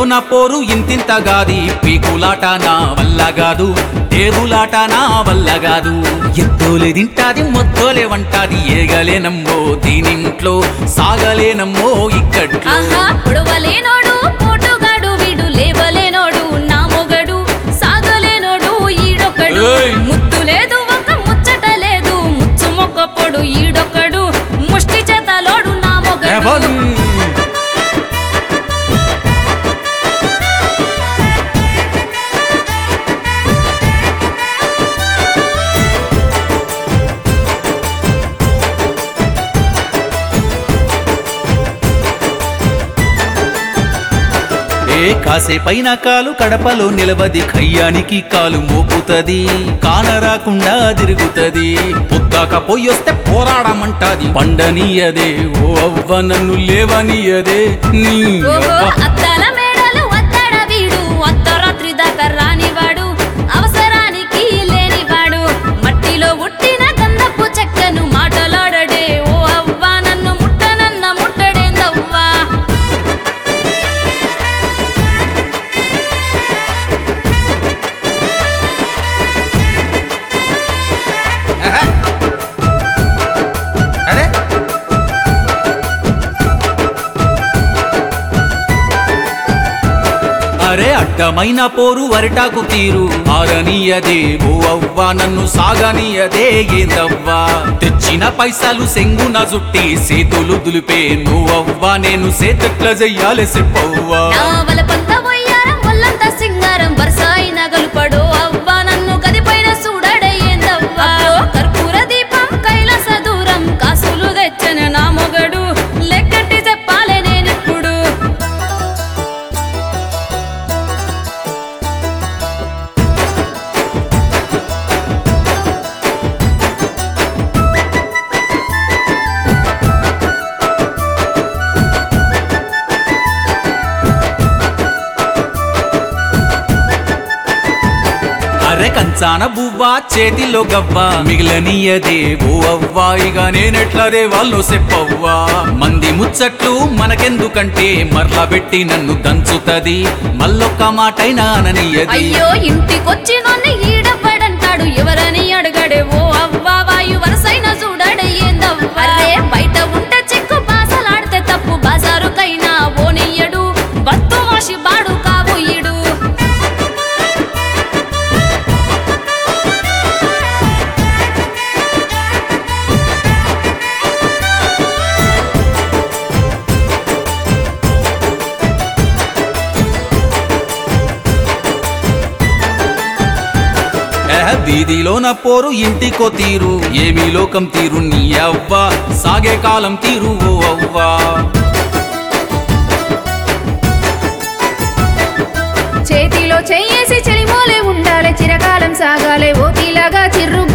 నా పోరు ఇంతింతగాది పీకులాట నా వల్ల కాదు టేబులాట నా వల్ల కాదు ఎత్తోలే తింటాది మొత్తోలే వంటాది ఏగలేనమ్మో దీనింట్లో సాగలేనమ్మో ఇక్కట్లో ఆహా పొడవలేనోడు పోటుగాడు వీడు లేవలేనోడు నా మొగడు సాగలేనోడు ఈడొకడు ఏయ్! ముద్దు లేదు ఒక ముచ్చట లేదు ముచ్చు మొక్క పొడు ఈడొకడు ముష్టి చేతలోడు నా మొగడు ఎవరు? ఏ కాసేపైన కాలు కడపలో నిలవది ఖయ్యానికి కాలు మోపుతది కానరాకుండా తిరుగుతది పొద్దాక పొయ్యొస్తే పోరాడమంటాది పండనీయదే ఓ అవ్వ నన్ను లేవనీయదే నీ ఓహో అవ్వ. అద్దాల మేడలు వద్దడ వీడు అర్ధరాత్రి దాకా రానివాడు అవసరానికి లేనివాడు మట్టిలో ఉట్టిన గంధపు చెక్కను మాటలాడడే ఓ అవ్వ నన్ను ముట్టనన్న ముట్టడేందవ్వా అరే అరే అడ్డమైన పోరు వరటాకు తీరు ఆరనీయదే ఓ అవ్వ నన్ను సాగనీయదే ఏందవ్వా తెచ్చిన పైసలు సెంగున జుట్టి సేతులు దులిపే నువ్వవ్వ నేను సేతట్ల చెయ్యాలి చెప్పవ్వా నా వలపంత వయ్యారం వల్లంత సింగారం వరుస అయిన గలుపడో అవ్వ నన్ను గదిపైన చూడడయ్యేందవ్వా కర్పూర దీపం కైలాస దూరం కాసులు తెచ్చన నా మొగడు లెక్కటి చెప్పాలే నేనిప్పుడు అరే కంచాన బువ్వ చేతిలో గవ్వ మిగిలనీయదే ఓ అవ్వా ఇక నేనెట్లదే వాళ్ళు చెప్పవ్వా మంది ముచ్చట్లు మనకెందుకంటే మరలా పెట్టి నన్ను దంచుతది మళ్ళొక్క మాటైనా అననీయది అయ్యో ఇంటికొచ్చి నన్ను ఈడపడంటాడు ఎవరని అడగడే ఓ అవ్వ వాయు వరసైన చూడడయ్యేందవ్వా అరే బయట ఉంటే చిక్కు బాసలాడితే తప్పు బజారుకైనా ఓనియ్యడు బత్తు వాసి బాడు కాబోయిడు ఏహ, వీధిలో నా పోరు ఇంటికో తీరు ఏమీ లోకం తీరు నీ అవ్వ సాగే కాలం తీరు ఓ అవ్వా చేతిలో చెయ్యేసి చెలిమోలే ఉండాలి చిరకాలం సాగాలే ఓపిలాగా చిర్రు